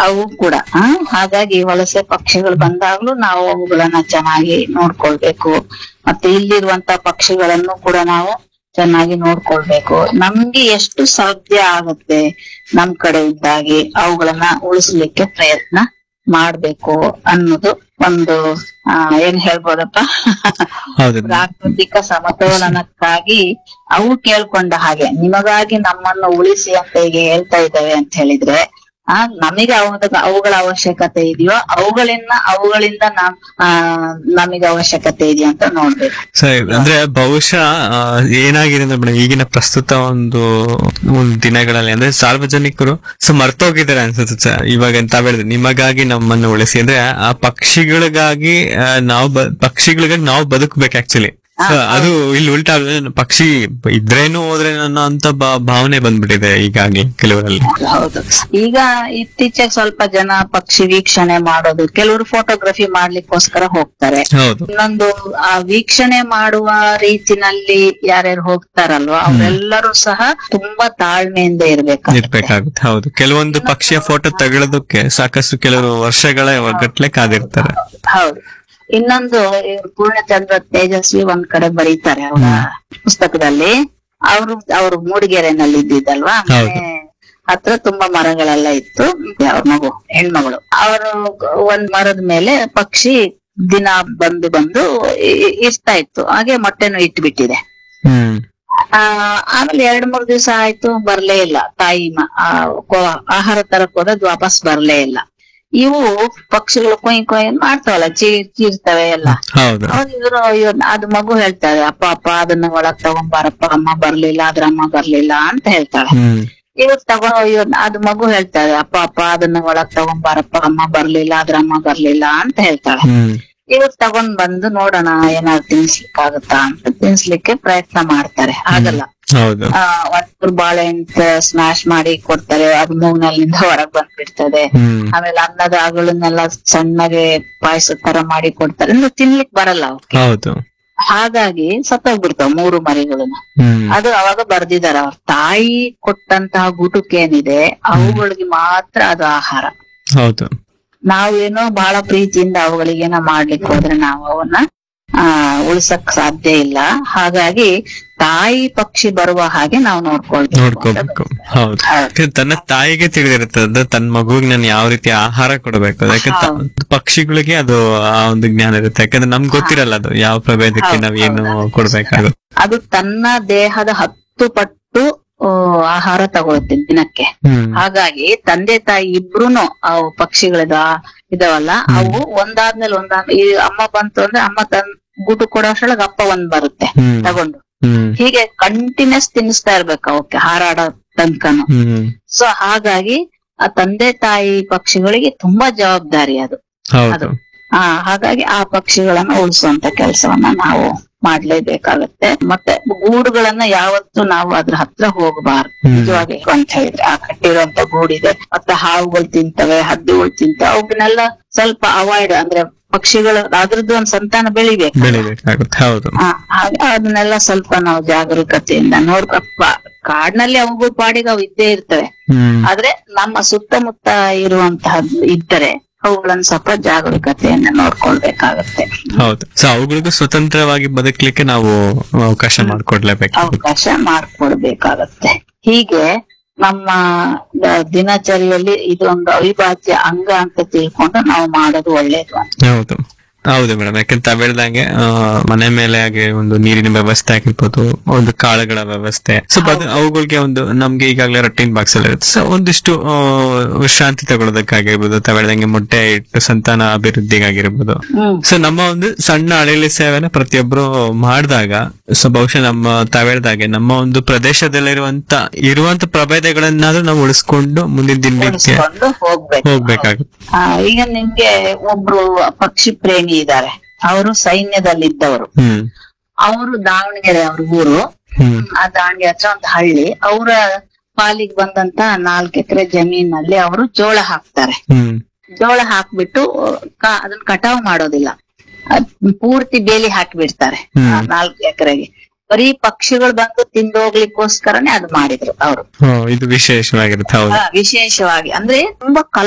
ಅವು ಕೂಡ ಆ, ಹಾಗಾಗಿ ವಲಸೆ ಪಕ್ಷಿಗಳು ಬಂದಾಗ್ಲೂ ನಾವು ಅವುಗಳನ್ನ ಚೆನ್ನಾಗಿ ನೋಡ್ಕೊಳ್ಬೇಕು ಮತ್ತೆ ಇಲ್ಲಿರುವಂತ ಪಕ್ಷಿಗಳನ್ನು ಕೂಡ ನಾವು ಚೆನ್ನಾಗಿ ನೋಡ್ಕೊಳ್ಬೇಕು ನಮ್ಗೆ ಎಷ್ಟು ಸಾಧ್ಯ ಆಗುತ್ತೆ ನಮ್ ಕಡೆ ಇದ್ದಾಗಿ ಅವುಗಳನ್ನ ಉಳಿಸ್ಲಿಕ್ಕೆ ಪ್ರಯತ್ನ ಮಾಡ್ಬೇಕು ಅನ್ನೋದು ಒಂದು ಆ ಏನ್ ಹೇಳ್ಬೋದಪ್ಪ ಹೌದು ಪ್ರಾಕೃತಿಕ ಸಮತೋಲನಕ್ಕಾಗಿ ಅವು ಕೇಳ್ಕೊಂಡ ಹಾಗೆ ನಿಮಗಾಗಿ ನಮ್ಮನ್ನು ಉಳಿಸಿ ಅಂತ ಈಗ ಹೇಳ್ತಾ ಇದ್ದಾವೆ ಅಂತ ಹೇಳಿದ್ರೆ ಆ ನಮಗೆ ಅವಾಗ ಅವುಗಳ ಅವಶ್ಯಕತೆ ಇದೆಯೋ ಅವುಗಳಿಂದ ಅವುಗಳಿಂದ ನಾವ್ ಆ ನಮಗೆ ಅವಶ್ಯಕತೆ ಇದೆಯಾ ಅಂತ ನೋಡ್ಬೇಕು ಸರಿ ಅಂದ್ರೆ ಬಹುಶಃ ಆ, ಏನಾಗಿದೆ ಅಂದ್ರೆ ಮೇಡಮ್ ಈಗಿನ ಪ್ರಸ್ತುತ ಒಂದು ಒಂದು ದಿನಗಳಲ್ಲಿ ಅಂದ್ರೆ ಸಾರ್ವಜನಿಕರು ಸೊ ಮರ್ತೋಗಿದ್ದಾರೆ ಅನ್ಸುತ್ತೆ ಸರ್ ಇವಾಗ ತಾವ್ ಹೇಳಿದ್ರೆ ನಿಮಗಾಗಿ ನಮ್ಮನ್ನು ಉಳಿಸಿ ಅಂದ್ರೆ ಆ ಪಕ್ಷಿಗಳಿಗಾಗಿ ಆ, ನಾವು ಬ- ಪಕ್ಷಿಗಳಿಗಾಗಿ ನಾವು ಬದುಕಬೇಕು ಆಕ್ಚುಲಿ ಅದು ಇಲ್ಲಿ ಉಲ್ಟಾ ಆಗಿದೆ. ಪಕ್ಷಿ ಇದ್ರೇನು ಹೋದ್ರೆ ಅನ್ನೋ ಅಂತ ಭಾ- ಭಾವನೆ ಬಂದ್ಬಿಟ್ಟಿದೆ ಈಗಾಗ್ಲೇ ಕೆಲವರಲ್ಲಿ ಹೌದು ಈಗ ಇತ್ತೀಚೆಗೆ ಸ್ವಲ್ಪ ಜನ ಪಕ್ಷಿ ವೀಕ್ಷಣೆ ಮಾಡೋದು ಕೆಲವರು ಫೋಟೋಗ್ರಫಿ ಮಾಡ್ಲಿಕ್ಕೋಸ್ಕರ ಹೋಗ್ತಾರೆ ಹೌದು ಇನ್ನೊಂದು ಆ ವೀಕ್ಷಣೆ ಮಾಡುವ ರೀತಿನಲ್ಲಿ ಯಾರ್ಯಾರು ಹೋಗ್ತಾರಲ್ವಾ ಅವರೆಲ್ಲರೂ ಸಹ ತುಂಬಾ ತಾಳ್ಮೆಯಿಂದ ಇರ್ಬೇಕು ಇರ್ಬೇಕಾಗುತ್ತೆ ಹೌದು ಕೆಲವೊಂದು ಪಕ್ಷಿಯ ಫೋಟೋ ತಗೊಳ್ಳೋದಕ್ಕೆ ಸಾಕಷ್ಟು ಕೆಲವರು ವರ್ಷಗಳ ಗಟ್ಲೆ ಕಾದಿರ್ತಾರೆ ಹೌದು ಇನ್ನೊಂದು ಇವ್ರು ಪೂರ್ಣಚಂದ್ರ ತೇಜಸ್ವಿ ಒಂದ್ ಕಡೆ ಬರೀತಾರೆ ಅವರ ಪುಸ್ತಕದಲ್ಲಿ ಅವರು ಅವರು ಮೂಡಿಗೆರೆನಲ್ಲಿ ಇದ್ದಿದ್ದಲ್ವಾ ಹೌದು. ಮನೆ ಹತ್ರ ತುಂಬಾ ಮರಗಳೆಲ್ಲ ಇತ್ತು ಅವ್ರ ಮಗು ಹೆಣ್ಮಗಳು ಅವರು ಒಂದ್ ಮರದ ಮೇಲೆ ಪಕ್ಷಿ ದಿನ ಬಂದು ಬಂದು ಇ- ಇ- ಇರ್ತಾ ಇತ್ತು ಹಾಗೆ ಮೊಟ್ಟೆನು ಇಟ್ಬಿಟ್ಟಿದೆ ಹ್ಮ್ ಆ ಆಮೇಲೆ ಎರಡ್ ಮೂರ್ ದಿವಸ ಆಯ್ತು ಬರ್ಲೇ ಇಲ್ಲ ತಾಯಿ ಮ- ಆ, ಕೊ- ಆಹಾರ ತರಕ್ ಹೋದದ್ ವಾಪಸ್ ಬರ್ಲೇ ಇಲ್ಲ ಇವು ಪಕ್ಷಿಗಳು ಕೊಯ್ ಕೊಯ್ ಮಾಡ್ತಾವಲ್ಲ ಚೀರ್ ಚೀರ್ತವೆ ಎಲ್ಲ ಹೌದು ಅವಾಗ ಇವ್ರು ಇವ್ರ್ ಅದು ಮಗು ಹೇಳ್ತಾಳೆ ಅಪ್ಪ ಅಪ್ಪ ಅದನ್ನ ಒಳಗ್ ತಗೊಂಬಾರಪ್ಪ ಅಮ್ಮ ಬರ್ಲಿಲ್ಲ ಅದ್ರ ಅಮ್ಮ ಬರ್ಲಿಲ್ಲ ಅಂತ ಹೇಳ್ತಾಳೆ ಹ್ಮ್ ಇವ್ರು ತಗೋ ಇವ್ರ್ ಅದು ಮಗು ಹೇಳ್ತಾಳೆ ಅಪ್ಪ ಅಪ್ಪ ಅದನ್ನ ಒಳಗ್ ತಗೊಂಬಾರಪ್ಪ ಅಮ್ಮ ಬರ್ಲಿಲ್ಲ ಅದ್ರ ಅಮ್ಮ ಬರ್ಲಿಲ್ಲ ಅಂತ ಹೇಳ್ತಾಳೆ ಹ್ಮ್ ಇವ್ರು ತಗೊಂಡ್ ಬಂದು ನೋಡೋಣ ಏನಾದ್ರು ತಿನ್ಸ್ಲಿಕ್ಕಾಗತ್ತಾ ಅಂತ ತಿನ್ಸ್ಲಿಕ್ಕೆ ಪ್ರಯತ್ನ ಮಾಡ್ತಾರೆ ಆಗಲ್ಲ ಹೌದು ಆ ಒಂಚೂರು ಬಾಳೆಹಣ್ಣು ಸ್ಮ್ಯಾಶ್ ಮಾಡಿ ಕೊಡ್ತಾರೆ ಅದು ಮೂಗ್ನಲ್ಲಿಂದ ಹೊರಗ್ ಬಂದ್ಬಿಡ್ತದೆ ಹ್ಮ್ ಆಮೇಲೆ ಅನ್ನದ ಅಗಳನ್ನೆಲ್ಲ ಸಣ್ಣಗೆ ಪಾಯಸ ತರ ಮಾಡಿ ಕೊಡ್ತಾರೆ ಅಂದ್ರೆ ತಿನ್ಲಿಕ್ ಬರಲ್ಲ ಅವಕ್ಕೆ ಹೌದು ಹಾಗಾಗಿ ಸತ್ತೋಗ್ಬಿಡ್ತಾವ ಮೂರು ಮರಿಗಳನ್ನ ಹ್ಮ್ ಅದು ಅವಾಗ ಬರ್ದಿದಾರ ಅವ್ರ ತಾಯಿ ಕೊಟ್ಟಂತಹ ಗುಟುಕೇನಿದೆ ಅವುಗಳಿಗೆ ಮಾತ್ರ ಅದು ಆಹಾರ ಹೌದು ನಾವೇನೋ ಬಹಳ ಪ್ರೀತಿಯಿಂದ ಅವುಗಳಿಗೇನೋ ಮಾಡ್ಲಿಕ್ಕೆ ಹೋದ್ರೆ ನಾವು ಅವನ್ನ ಆ ಉಳಿಸಕ್ ಸಾಧ್ಯ ಇಲ್ಲ ಹಾಗಾಗಿ ತಾಯಿ ಪಕ್ಷಿ ಬರುವ ಹಾಗೆ ನಾವು ನೋಡ್ಕೊಳ್ಬೇಕು ನೋಡ್ಕೋಬೇಕು ಹೌದು ಯಾಕಂದ್ರೆ ತನ್ನ ತಾಯಿಗೆ ತಿಳಿದಿರುತ್ತೆ ಅಂದ್ರೆ ತನ್ನ ಮಗುವಿಗೆ ನಾನು ಯಾವ ರೀತಿ ಆಹಾರ ಕೊಡಬೇಕು ಯಾಕೆ ತ- ಪಕ್ಷಿಗಳಿಗೆ ಅದು ಆ ಒಂದು ಜ್ಞಾನ ಇರುತ್ತೆ ಯಾಕಂದ್ರೆ ನಮ್ಗೆ ಗೊತ್ತಿರಲ್ಲ ಅದು ಯಾವ ಪ್ರಭೇದಕ್ಕೆ ನಾವ್ ಏನು ಕೊಡ್ಬೇಕಾಗುತ್ತೆ ಅದು ತನ್ನ ದೇಹದ ಹತ್ತು ಪಟ್ಟು ಆ, ಆಹಾರ ತಗೊಳುತ್ತೆ ದಿನಕ್ಕೆ ಹ್ಮ್ ಹಾಗಾಗಿ ತಂದೆ ತಾಯಿ ಇಬ್ರುನು ಅವು ಪಕ್ಷಿಗಳದ ಇದಾವಲ್ಲ ಅವು ಒಂದಾದ್ಮೇಲೆ ಒಂದಾದ್ಮೇಲೆ ಈ ಅಮ್ಮ ಬಂತು ಅಂದ್ರೆ ಅಮ್ಮ ತನ್ ಗೂಟು ಕೊಡೋಷ್ರೊಳಗೆ ಅಪ್ಪ ಒಂದ್ ಬರುತ್ತೆ ಹ್ಮ್ ತಗೊಂಡು ಹ್ಮ್ ಹೀಗೆ ಕಂಟಿನ್ಯೂಸ್ ತಿನ್ನಿಸ್ತಾ ಇರ್ಬೇಕು ಅವಕ್ಕೆ ಹಾರಾಡೋ ತನಕನು ಹ್ಮ್ ಸೊ ಹಾಗಾಗಿ ಆ ತಂದೆ ತಾಯಿ ಪಕ್ಷಿಗಳಿಗೆ ತುಂಬಾ ಜವಾಬ್ದಾರಿ ಅದು ಹೌದು ಆ ಹಾಗಾಗಿ ಆ ಪಕ್ಷಿಗಳನ್ನ ಉಳಿಸುವಂತ ಕೆಲಸವನ್ನ ನಾವು ಮಾಡ್ಲೇಬೇಕಾಗತ್ತೆ ಮತ್ತೆ ಗೂಡುಗಳನ್ನ ಯಾವತ್ತೂ ನಾವು ಅದ್ರ ಹತ್ರ ಹೋಗಬಾರ್ದು ಹ್ಮ್. ನಿಜವಾಗಿ ಅಂತ ಹೇಳಿದ್ರೆ ಆ ಕಟ್ಟಿರುವಂತ ಗೂಡಿದೆ ಮತ್ತೆ ಹಾವುಗಳು ತಿಂತವೆ ಹದ್ದುಗಳು ತಿಂತವೆ ಅವನ್ನೆಲ್ಲ ಸ್ವಲ್ಪ ಅವಾಯ್ಡ್ ಅಂದ್ರೆ ಪಕ್ಷಿಗಳು ಅದ್ರದ್ದು ಒಂದ್ ಸಂತಾನ ಬೆಳಿಬೇಕು ಬೆಳಿಬೇಕಾಗುತ್ತೆ ಹೌದು ಆ, ಹಾಗೆ ಅದನ್ನೆಲ್ಲ ಸ್ವಲ್ಪ ನಾವು ಜಾಗರೂಕತೆಯಿಂದ ನೋಡ್ಕಪ್ಪ ಕಾಡ್ನಲ್ಲಿ ಅವುಗಳು ಪಾಡಿಗೆ ಅವು ಇದ್ದೇ ಇರ್ತವೆ ಹ್ಮ್ ಆದ್ರೆ ನಮ್ಮ ಸುತ್ತಮುತ್ತ ಇರುವಂತಹ ಇದ್ದರೆ ಅವುಗಳನ್ನ ಸ್ವಲ್ಪ ಜಾಗರೂಕತೆಯನ್ನ ನೋಡ್ಕೊಳ್ಬೇಕಾಗತ್ತೆ ಹೌದು ಸೊ ಅವುಗಳಿಗೂ ಸ್ವತಂತ್ರವಾಗಿ ಬದುಕಲಿಕ್ಕೆ ನಾವು ಅವಕಾಶ ಮಾಡಿಕೊಡ್ಲೇಬೇಕು ಅವಕಾಶ ಮಾಡ್ಕೊಡ್ಬೇಕಾಗತ್ತೆ ಹೀಗೆ ನಮ್ಮ ದ- ದಿನಚರಿಯಲ್ಲಿ ಇದೊಂದು ಅವಿಭಾಜ್ಯ ಅಂಗ ಅಂತ ತಿಳ್ಕೊಂಡು ನಾವು ಮಾಡೋದು ಒಳ್ಳೇದು ಅಂತ ಹೌದು ಹೌದು ಮೇಡಮ್ ಯಾಕಂತ ತಾವ್ ಹೇಳ್ದಂಗೆ ಆ, ಮನೆ ಮೇಲೆ ಹಾಗೆ ಒಂದು ನೀರಿನ ವ್ಯವಸ್ಥೆ ಆಗಿರ್ಬೋದು ಒಂದು ಕಾಳುಗಳ ವ್ಯವಸ್ಥೆ ಸೊ ಅವುಗಳಿಗೆ ಒಂದು ನಮ್ಗೆ ಈಗಾಗಲೇ ರೊಟೀನ್ ಬಾಕ್ಸ್ ಎಲ್ಲ ಇರುತ್ತೆ ಸೊ ಒಂದಿಷ್ಟು ಆ, ವಿಶ್ರಾಂತಿ ತಗೊಳ್ಳೋದಕ್ಕಾಗಿರ್ಬೋದು ತಾವ್ ಹೇಳ್ದಂಗೆ ಮೊಟ್ಟೆ ಇಟ್ಟು ಸಂತಾನ ಅಭಿವೃದ್ಧಿಗಾಗಿರ್ಬೋದು ಹ್ಮ್ ಸೊ ನಮ್ಮ ಒಂದು ಸಣ್ಣ ಅಳಿಲಿ ಸೇವೆನ ಪ್ರತಿಯೊಬ್ರು ಮಾಡಿದಾಗ ಸೊ ಬಹುಶಃ ನಮ್ಮ ತಾವ್ ಹೇಳ್ದಾಗೆ ನಮ್ಮ ಒಂದು ಪ್ರದೇಶದಲ್ಲಿರುವಂತ ಇರುವಂತ ಪ್ರಭೇದಗಳನ್ನಾದ್ರೂ ನಾವು ಉಳಿಸ್ಕೊಂಡು ಮುಂದಿನ ದಿನಕ್ಕೆ ಉಳಿಸ್ಕೊಂಡು ಹೋಗ್ಬೇಕು ಹೋಗ್ಬೇಕಾಗುತ್ತೆ ಆ, ಈಗ ನಿಮ್ಗೆ ಒಬ್ರು ಪಕ್ಷಿ ಪ್ರೇಮಿ ಇದ್ದಾರೆ ಅವರು ಸೈನ್ಯದಲ್ಲಿದ್ದವರು ಹ್ಮ್ ಅವರು ದಾವಣಗೆರೆ ಅವ್ರ ಊರು ಹ್ಮ್ ಆ ದಾವಣಗೆರೆ ಹತ್ರ ಒಂದು ಹಳ್ಳಿ ಅವರ ಪಾಲಿಗೆ ಬಂದಂತ ನಾಲ್ಕು ಎಕರೆ ಜಮೀನಲ್ಲಿ ಅವರು ಜೋಳ ಹಾಕ್ತಾರೆ ಹ್ಮ್ ಜೋಳ ಹಾಕ್ಬಿಟ್ಟು ಕ- ಅದನ್ನ ಕಟಾವ್ ಮಾಡೋದಿಲ್ಲ ಅದ್ ಪೂರ್ತಿ ಬೇಲಿ ಹಾಕಿಬಿಡ್ತಾರೆ ಹ್ಮ್. ನಾಲ್ಕು ಎಕರೆಗೆ ಬರೀ ಪಕ್ಷಿಗಳು ಬಂದು ತಿಂದೋಗ್ಲಿಕ್ಕೋಸ್ಕರನೇ ಅದು ಮಾಡಿದ್ರು ಅವರು ಹ್ಮ್, ಇದು ವಿಶೇಷವಾಗಿರುತ್ತೆ ಹೌದು ವಿಶೇಷವಾಗಿ ಅಂದ್ರೆ ತುಂಬಾ